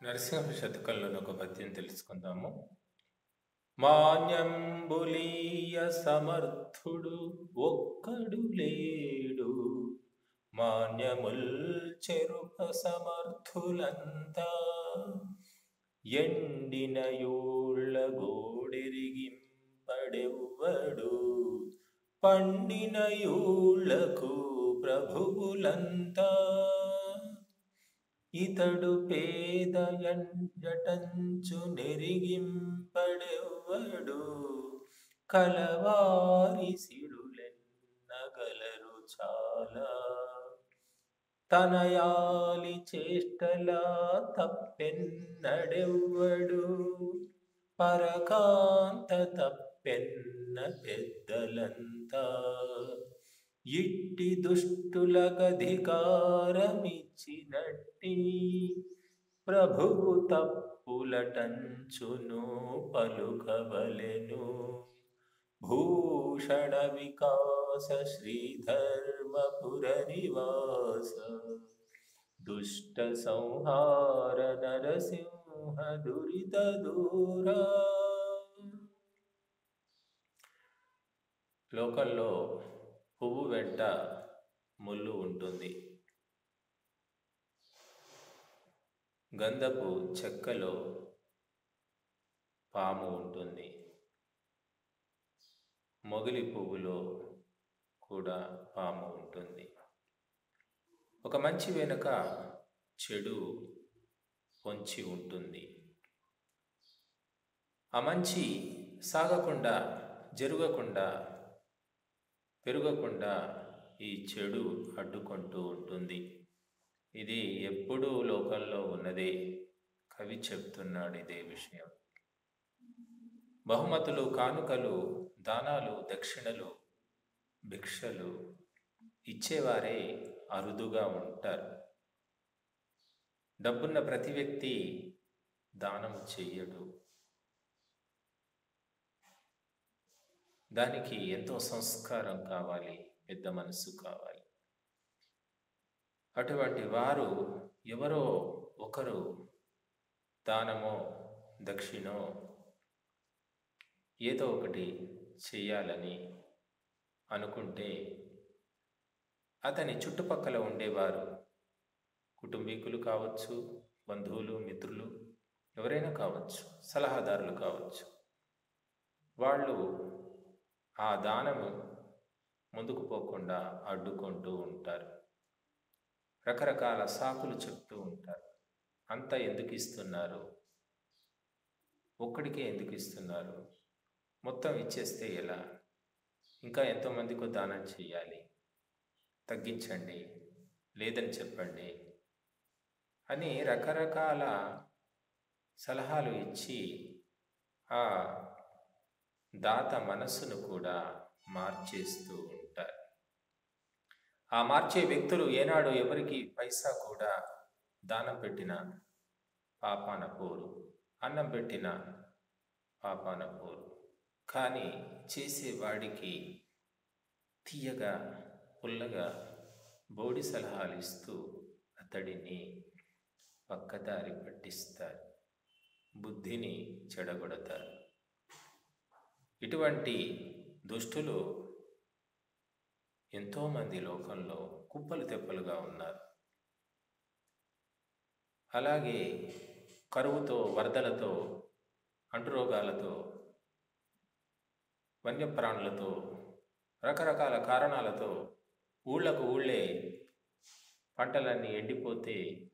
నరసింహ శతకంలోని ఒక పద్యం తెలుసుకుందాము మాన్యంబులీయ సమర్థుడు ఒక్కడు లేడు మాన్యముల్ చెరుప సమర్థులంతా ఎండిన యూళ్ళ గోడెరిగింపడెవ్వడు పండిన యూళ్ళకు ప్రభువులంతా ఇతడు పేద ఎంజటంచు నెరిగింపడెవ్వడు కలవారి సిడులెన్నగలరు చాలా తనయాలి చేష్టలా తప్పెన్నడెవ్వడు పరకాంత తప్పెన్న పెద్దలంతా ఇట్టి దుష్టులకధికారమిచ్చినట్టి ప్రభువు తప్పులటంచును పలుకవలెను భూషణ వికాస శ్రీధర్మపుర నివాస దుష్ట సంహార నరసింహ దురిత దూరా లోకంలో పువ్వు వెంట ముళ్ళు ఉంటుంది గంధపు చెక్కలో పాము ఉంటుంది మొగిలి పువ్వులో కూడా పాము ఉంటుంది ఒక మంచి వెనుక చెడు పొంచి ఉంటుంది ఆ మంచి సాగకుండా జరగకుండా పెరగకుండా ఈ చెడు అడ్డుకుంటూ ఉంటుంది ఇది ఎప్పుడూ లోకంలో ఉన్నదే కవి చెప్తున్నాడు ఇదే విషయం బహుమతులు కానుకలు దానాలు దక్షిణలు భిక్షలు ఇచ్చేవారే అరుదుగా ఉంటారు డబ్బున్న ప్రతి వ్యక్తి దానం చెయ్యడు దానికి ఎంతో సంస్కారం కావాలి పెద్ద మనసు కావాలి అటువంటి వారు ఎవరో ఒకరు దానమో దక్షిణో ఏదో ఒకటి చేయాలని అనుకుంటే అతని చుట్టుపక్కల ఉండేవారు కుటుంబీకులు కావచ్చు బంధువులు మిత్రులు ఎవరైనా కావచ్చు సలహాదారులు కావచ్చు వాళ్ళు ఆ దానము ముందుకు పోకుండా అడ్డుకుంటూ ఉంటారు రకరకాల సాకులు చెప్తూ ఉంటారు అంతా ఎందుకు ఇస్తున్నారు ఒక్కడికే ఎందుకు ఇస్తున్నారు మొత్తం ఇచ్చేస్తే ఎలా ఇంకా ఎంతోమందికి దానం చేయాలి తగ్గించండి లేదని చెప్పండి అని రకరకాల సలహాలు ఇచ్చి ఆ దాత మనస్సును కూడా మార్చేస్తూ ఉంటారు ఆ మార్చే వ్యక్తులు ఏనాడు ఎవరికి పైసా కూడా దానం పెట్టిన పాపాన పోరు అన్నం పెట్టిన పాపాన పోరు కానీ చేసేవాడికి తీయగా పుల్లగా బోడి సలహాలు ఇస్తూ అతడిని పక్కదారి పట్టిస్తారు బుద్ధిని చెడగొడతారు ఇటువంటి దుష్టులు ఎంతోమంది లోకంలో కుప్పలు తెప్పలుగా ఉన్నారు అలాగే కరువుతో వరదలతో అంటురోగాలతో వన్యప్రాణులతో రకరకాల కారణాలతో ఊళ్ళకు ఊళ్ళే పంటలన్నీ ఎండిపోతే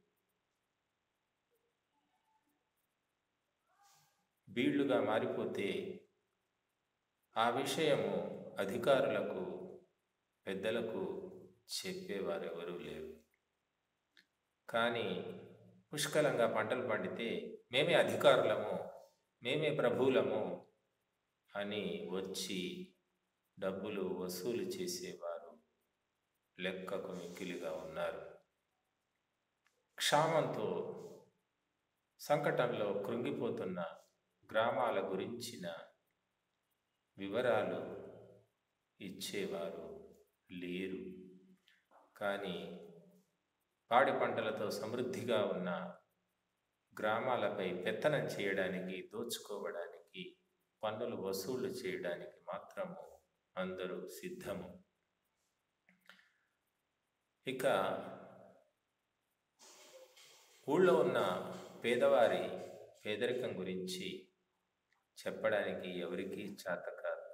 బీళ్లుగా మారిపోతే ఆ విషయము అధికారులకు పెద్దలకు చెప్పేవారెవరూ లేరు కానీ పుష్కలంగా పంటలు పండితే మేమే అధికారులము మేమే ప్రభువులము అని వచ్చి డబ్బులు వసూలు చేసేవారు లెక్కకు మిక్కిలిగా ఉన్నారు క్షామంతో సంకటంలో కృంగిపోతున్న గ్రామాల గురించిన వివరాలు ఇచ్చేవారు లేరు కానీ పాడి పంటలతో సమృద్ధిగా ఉన్న గ్రామాలపై పెత్తనం చేయడానికి దోచుకోవడానికి పన్నులు వసూళ్లు చేయడానికి మాత్రము అందరూ సిద్ధము ఇక ఊళ్ళో ఉన్న పేదవారి పేదరికం గురించి చెప్పడానికి ఎవరికీ చేత కాదు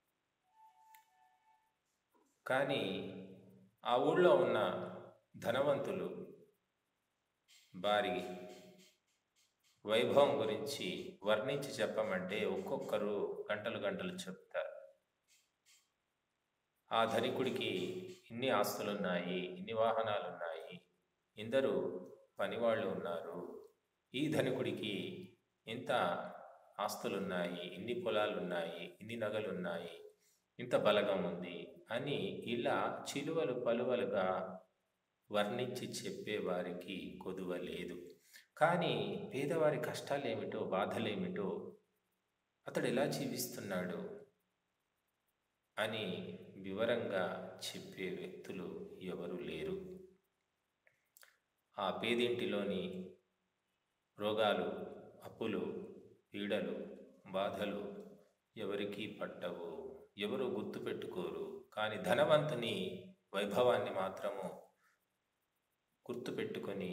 కానీ ఆ ఊళ్ళో ఉన్న ధనవంతులు వారి వైభవం గురించి వర్ణించి చెప్పమంటే ఒక్కొక్కరు గంటలు గంటలు చెప్తారు ఆ ధనికుడికి ఇన్ని ఆస్తులున్నాయి ఇన్ని వాహనాలు ఉన్నాయి ఇందరూ పనివాళ్ళు ఉన్నారు ఈ ధనికుడికి ఇంత ఆస్తులున్నాయి ఇన్ని పొలాలు ఉన్నాయి ఇన్ని నగలు ఉన్నాయి ఇంత బలగం ఉంది అని ఇలా చిలువలు పలువలుగా వర్ణించి చెప్పేవారికి కొదువ లేదు కానీ పేదవారి కష్టాలేమిటో బాధలేమిటో అతడు ఎలా జీవిస్తున్నాడు అని వివరంగా చెప్పే వ్యక్తులు ఎవరు లేరు ఆ పేదింటిలోని రోగాలు అప్పులు పీడలు బాధలు ఎవరికీ పట్టవు ఎవరు గుర్తుపెట్టుకోరు కానీ ధనవంతుని వైభవాన్ని మాత్రము గుర్తుపెట్టుకొని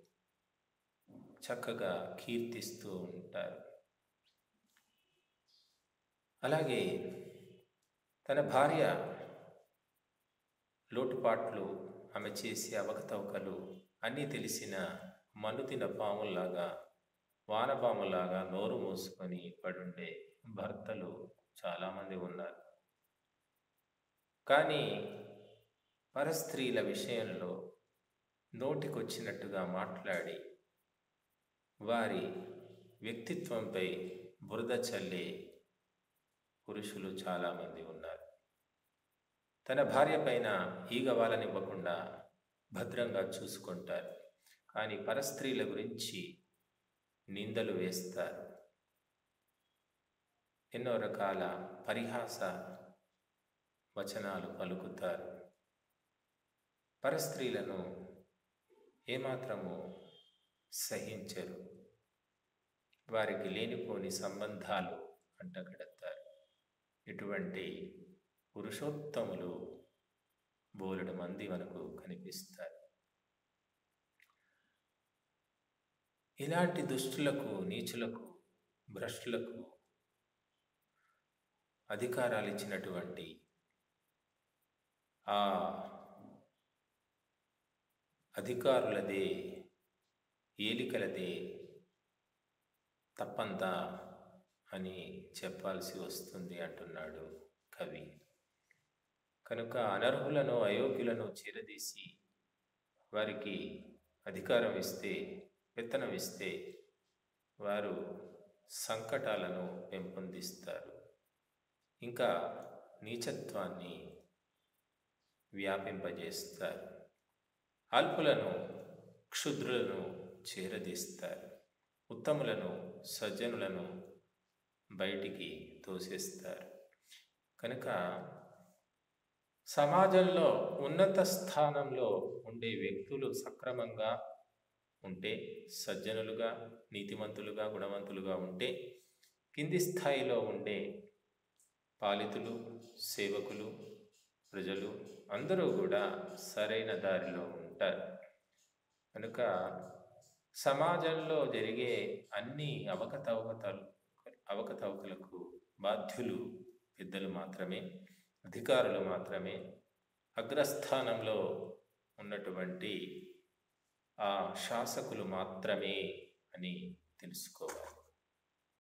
చక్కగా కీర్తిస్తూ ఉంటారు అలాగే తన భార్య లోటుపాట్లు ఆమె చేసే అవకతవకలు అన్నీ తెలిసిన మన్నుతిన పాముల్లాగా వానపాములాగా నోరు మూసుకొని పడుండే భర్తలు చాలామంది ఉన్నారు కానీ పరస్త్రీల విషయంలో నోటికొచ్చినట్టుగా మాట్లాడి వారి వ్యక్తిత్వంపై బురద చల్లే పురుషులు చాలామంది ఉన్నారు తన భార్య పైన ఈగ వాళ్ళనివ్వకుండా భద్రంగా చూసుకుంటారు కానీ పరస్త్రీల గురించి నిందలు వేస్తారు ఎన్నో రకాల పరిహాస వచనాలు పలుకుతారు పరస్త్రీలను ఏమాత్రము సహించరు వారికి లేనిపోని సంబంధాలు అంటగడతారు ఇటువంటి పురుషోత్తములు బోలెడు మంది మనకు కనిపిస్తారు ఇలాంటి దుష్టులకు నీచులకు భ్రష్టులకు అధికారాలు ఇచ్చినటువంటి ఆ అధికారులదే ఏలికలదే తప్పంతా అని చెప్పాల్సి వస్తుంది అంటున్నాడు కవి కనుక అనర్హులను అయోగ్యులను చీరదీసి వారికి అధికారం ఇస్తే పెత్తనం ఇస్తే వారు సంకటాలను పెంపొందిస్తారు ఇంకా నీచత్వాన్ని వ్యాపింపజేస్తారు అల్పులను క్షుద్రులను చేరదీస్తారు ఉత్తములను సజ్జనులను బయటికి తోసేస్తారు కనుక సమాజంలో ఉన్నత స్థానంలో ఉండే వ్యక్తులు సక్రమంగా ఉంటే సజ్జనులుగా నీతిమంతులుగా గుణవంతులుగా ఉంటే కింది స్థాయిలో ఉండే పాలితులు సేవకులు ప్రజలు అందరూ కూడా సరైన దారిలో ఉంటారు కనుక సమాజంలో జరిగే అన్ని అవకతవకతలు అవకతవకలకు బాధ్యులు పెద్దలు మాత్రమే అధికారులు మాత్రమే అగ్రస్థానంలో ఉన్నటువంటి ఆ శాసకులు మాత్రమే అని తెలుసుకోవాలి